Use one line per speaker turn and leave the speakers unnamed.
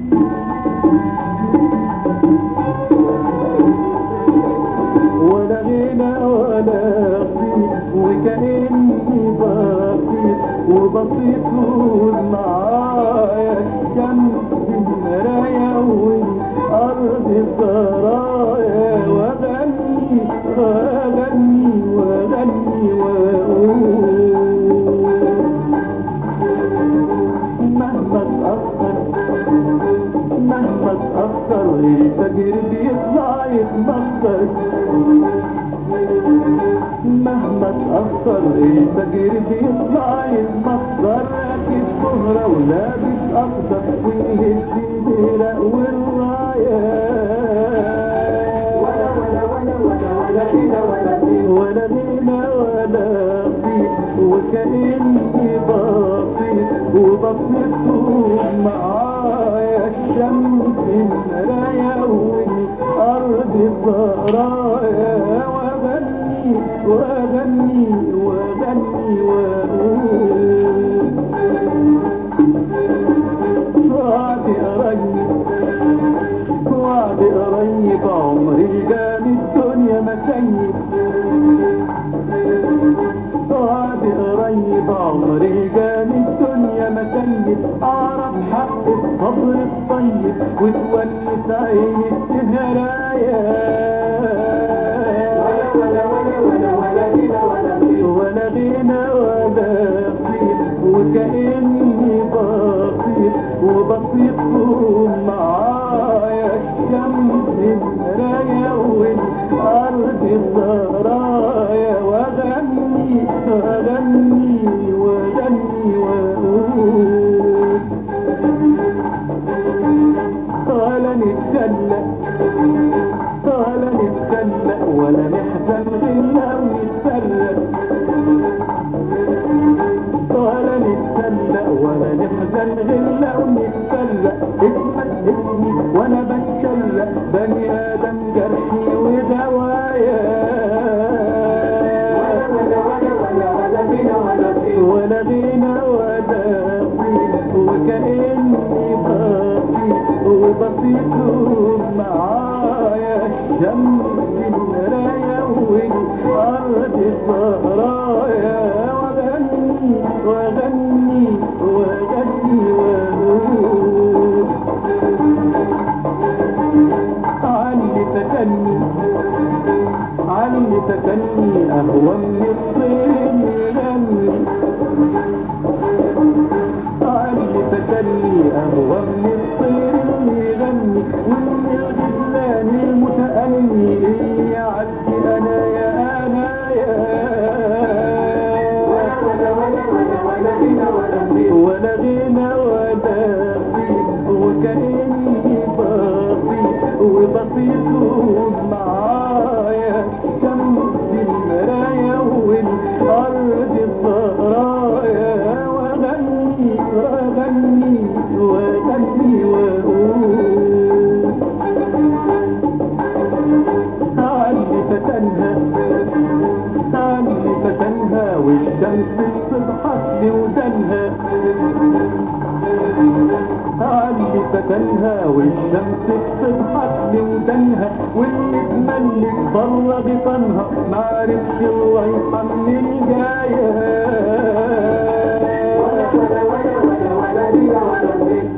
ولا غنى ولا طيب وكأني بسيط وبسيط معايا الشمس المرايا والأرض السرايا وأغني وأغني وأغني وأقول مهما تأخر مهما تأخر الفجر بيطلع يتمخر مهما تأخر الفجر بيطلع يتمخر راكب سهرة ولابس أخضر والهش البرق والرايات ولا غنى ولا طيب وكأني بسيط وبسيط معايا الشمس المرايا والأرض الزهرايا وأغني وأغني وأغني وأقول وعد قريب وعد قريب عمري جاني الدنيا مسيب وعد قريب عمري جاني الدنيا مسيب اعرف حق الصبر الطيب وتونس عيني السهرايا ولا غنى ولا طيب وكأني بسيط وبسيط معايا الشمس المرايا والأرض الزهرايا وأغني أغني وأغني وأقول قال نتسلى قال نتسلى ولا نحزن غير ونتفرق قال نتسلى ولا نحزن غير ونتفرق اسمك اسمي وانا بتشلق بني ادم جرحي ودوايا ولا غنى ولا طيب وكأني بسيط وبسيط معايا الشمس المرايا والأرض الزهرايا وأغني وأغني وأغني وأقول عني فتني عني فتني أهوى من الطير يغني عني فتني أهوى من الطير يغني ومن الغزلان المتأني يعدي أنا يا أنا يا ولا غنى ولا طيب وكأني بسيط وبسيط معايا شمس المرايا والأرض الزهرايا وأغني وأغني وأغني وأقول عني فتنها عني فتنها والشمس بتضحك لي ودنها عني فتنها والشمس بتضحك لي ودنها واللي تملك بره غطنها معرفش الرايحة من الجاية